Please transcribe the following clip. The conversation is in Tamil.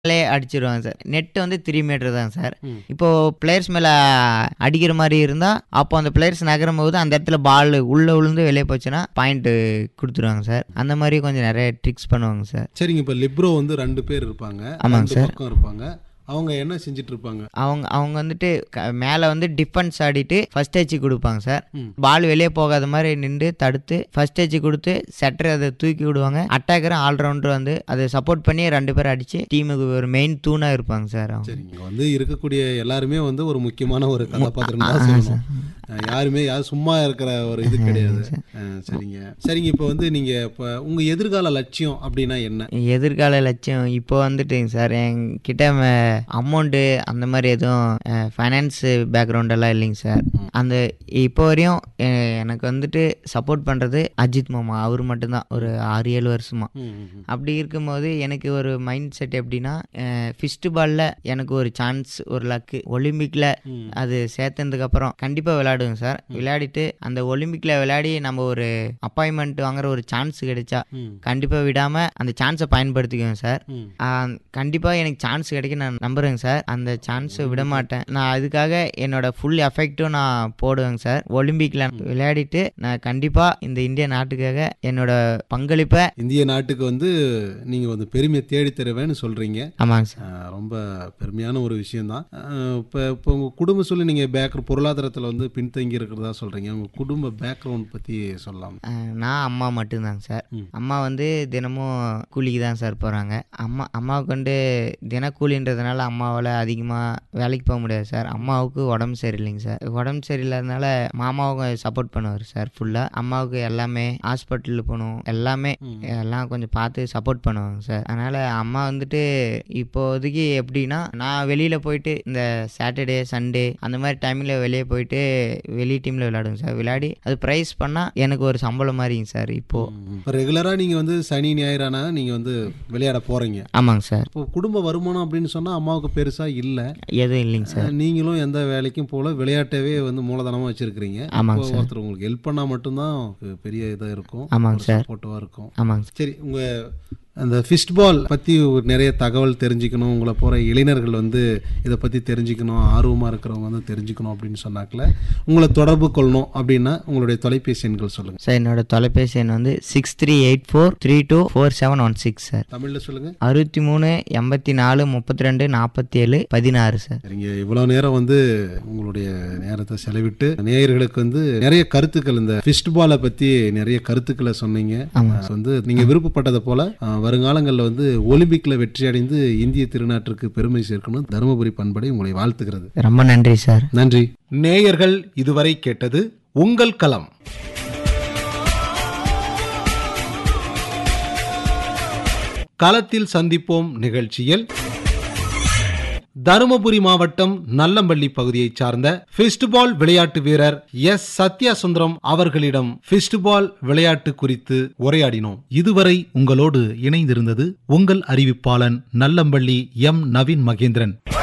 லே அடிச்சிருவாங்க சார் நெட் வந்து த்ரீ மீட்டர் தான் சார் ம். இப்போ பிளேயர்ஸ் மேல அடிக்கிற மாதிரி இருந்தா அப்போ அந்த பிளேயர்ஸ் நகரும் போது அந்த இடத்துல பால் உள்ள விழுந்து வெளியே போச்சுன்னா பாயிண்ட் கொடுத்துருவாங்க சார் அந்த மாதிரி கொஞ்சம் நிறைய ட்ரிக்ஸ் பண்ணுவாங்க சார் சரிங்க இப்போ லிப்ரோ வந்து ரெண்டு பேர் இருப்பாங்க ஆமாங்க ரெண்டு சார். பக்கம் இருப்பாங்க அவங்க என்ன செஞ்சுட்டு இருப்பாங்க அவங்க அவங்க வந்துட்டு க- மேல வந்து டிஃபென்ஸ் ஆடிட்டு ஃபர்ஸ்ட் டச் கொடுப்பாங்க சார் ம். பால் வெளியே போகாத மாதிரி நின்று தடுத்து ஃபர்ஸ்ட் டச் கொடுத்து செட்டர் அதை தூக்கி விடுவாங்க அட்டாக்கரும் ஆல்ரவுண்டர் வந்து அதை சப்போர்ட் பண்ணி ரெண்டு பேரும் அடிச்சு டீமுக்கு ஒரு மெயின் தூணா இருப்பாங்க சார் அவங்க சரிங்க இங்க வந்து இருக்கக்கூடிய எல்லாருமே வந்து ஒரு முக்கியமான ஒரு கதாபாத்திரம் தான் சொல்லணும் அஹ் யாருமே யாரும் சும்மா இருக்கிற ஒரு இது கிடையாது அஹ் சரிங்க சரிங்க இப்போ வந்து நீங்க இப்போ உங்க எதிர்கால லட்சியம் அப்படின்னா என்ன எதிர்கால லட்சியம் இப்போ வந்துட்டுங்க சார் என்கிட்ட அமௌண்ட்டு அந்த மாதிரி எதுவும் ஃபைனான்ஸ் பேக்ரவுண்ட் எல்லாம் இல்லைங்க சார் அந்த இப்போ வரையும் அஹ், எனக்கு வந்துட்டு சப்போர்ட் பண்ணுறது அஜித் மாமா அவர் மட்டும்தான் ஒரு ஆறு ஏழு வருஷமா ம், ம், ம். அப்படி இருக்கும்போது எனக்கு ஒரு மைண்ட் செட் எப்படின்னா ஃபிஸ்ட் பால்ல எனக்கு ஒரு சான்ஸ் ஒரு லக்கு ஒலிம்பிக்ல ம். அது சேர்த்ததுக்கு அப்புறம் கண்டிப்பா விளையாடுவேங்க சார் விளையாடிட்டு அந்த ஒலிம்பிக்ல விளையாடி நம்ம ஒரு அப்பாயின்மெண்ட் வாங்குற ஒரு சான்ஸ் கிடைச்சா ம். கண்டிப்பா விடாம அந்த சான்ஸை பயன்படுத்திக்குவேன் சார் ம். ஆஹ் கண்டிப்பா எனக்கு சான்ஸ் கிடைக்கும் நான் நம்புறேங்க சார் அந்த சான்ஸை விட மாட்டேன் நான் அதுக்காக என்னோட ஃபுல் எஃபெக்டும் நான் போடுவேங்க சார் ஒலிம்பிக்ல விளையாடிட்டு நான் கண்டிப்பா இந்த இந்திய நாட்டுக்காக என்னோட பங்களிப்பை இந்திய நாட்டுக்கு வந்து நீங்க வந்து பெருமையை தேடி தருவேன்னு சொல்றீங்க ஆமாங்க சார் அஹ் ரொம்ப பெருமையான ஒரு விஷயம்தான் அஹ் இப்போ இப்போ உங்கள் குடும்ப சொல்லி நீங்கள் பேக்கர் பொருளாதாரத்தில் வந்து பின்தங்கி இருக்கிறதா சொல்கிறீங்க உங்கள் குடும்ப பேக்ரவுண்ட் பற்றி சொல்லலாம் ஆஹ் நான் அம்மா மட்டும்தாங்க சார் ம். அம்மா வந்து தினமும் கூலிக்கு தான் சார் போகிறாங்க அம்மா அம்மாவுக்கு வந்து தினக்கூலின்றதுனால அம்மாவால் அதிகமாக வேலைக்கு போக முடியாது சார் அம்மாவுக்கு உடம்பு சரியில்லைங்க சார் உடம்பு சரியில்லாதனால மாமாவுக்கும் சப்போர்ட் பண்ணுவார் சார் ஃபுல்லாக அம்மாவுக்கு எல்லாமே ஹாஸ்பிட்டலில் போகணும் எல்லாமே எல்லாம் கொஞ்சம் பார்த்து சப்போர்ட் பண்ணுவாங்க சார் அதனால் அம்மா வந்துட்டு இப்போதைக்கு எப்படின்னா நான் வெளியில் போயிட்டு இந்த சாட்டர்டே சண்டே அந்த மாதிரி டைமில் வெளியே போயிட்டு வெளி டீமில் விளையாடுவேங்க சார் விளையாடி அது ப்ரைஸ் பண்ணால் எனக்கு ஒரு சம்பளம் மாதிரிங்க சார் இப்போது இப்போ ரெகுலராக நீங்கள் வந்து சனி ஞாயிறானா நீங்கள் வந்து விளையாட போகிறீங்க ஆமாங்க சார் இப்போ குடும்ப வருமானம் அப்படின்னு சொன்னால் அம்மாவுக்கு பெருசாக இல்லை எதுவும் இல்லைங்க சார் நீங்களும் எந்த வேலைக்கும் போல விளையாட்டவே வந்து மூலதனமாக வச்சுருக்கிறீங்க ஆமாங்க இப்போ ஒருத்தர் உங்களுக்கு ஹெல்ப் பண்ணால் மட்டும்தான் உங்களுக்கு பெரிய இதாக இருக்கும் ஆமாங்க சார் சப்போர்ட்டிவாக இருக்கும் ஆமாங்க சார் சரி உங்கள் அந்த ஃபிஸ்ட் பால் பற்றி நிறைய தகவல் தெரிஞ்சுக்கணும் உங்களை போகிற இளைஞர்கள் வந்து இதை பற்றி தெரிஞ்சுக்கணும் ஆர்வமாக இருக்கிறவங்க வந்து தெரிஞ்சுக்கணும் அப்படின்னு சொன்னாக்கல உங்களை தொடர்பு கொள்ளணும் அப்படின்னா உங்களுடைய தொலைபேசி எண்கள் சொல்லுங்கள் சார் என்னோட தொலைபேசி எண் வந்து six three eight four three two four seven one six sir தமிழில் சொல்லுங்கள் அறுபத்தி மூணு எண்பத்தி நாலு முப்பத்தி ரெண்டு நாற்பத்தி ஏழு பதினாறு சார் சரிங்க இவ்வளோ நேரம் வந்து உங்களுடைய நேரத்தை செலவிட்டு நேயர்களுக்கு வந்து நிறைய கருத்துக்கள் இந்த ஃபிஸ்ட் பாலை பற்றி நிறைய கருத்துக்களை சொன்னீங்க ஆமாம் அது வந்து நீங்கள் விருப்பப்பட்டதை போல அஹ், வருங்காலங்களில் வந்து ஒலிம்பிக்கில் வெற்றி அடைந்து இந்திய திருநாட்டிற்கு பெருமை சேர்க்கணும் தருமபுரி பண்படை உங்களை வாழ்த்துகிறது ரொம்ப நன்றி சார் நன்றி நேயர்கள் இதுவரை கேட்டது உங்கள் களம் களத்தில் சந்திப்போம் நிகழ்ச்சியில் தருமபுரி மாவட்டம் நல்லம்பள்ளி பகுதியைச் சார்ந்த ஃபிஸ்ட்பால் விளையாட்டு வீரர் எஸ் சத்யா சுந்தரம் அவர்களிடம் ஃபிஸ்ட்பால் விளையாட்டு குறித்து உரையாடினோம் இதுவரை உங்களோடு இணைந்திருந்தது உங்கள் அறிவிப்பாளன் நல்லம்பள்ளி எம் நவீன் மகேந்திரன்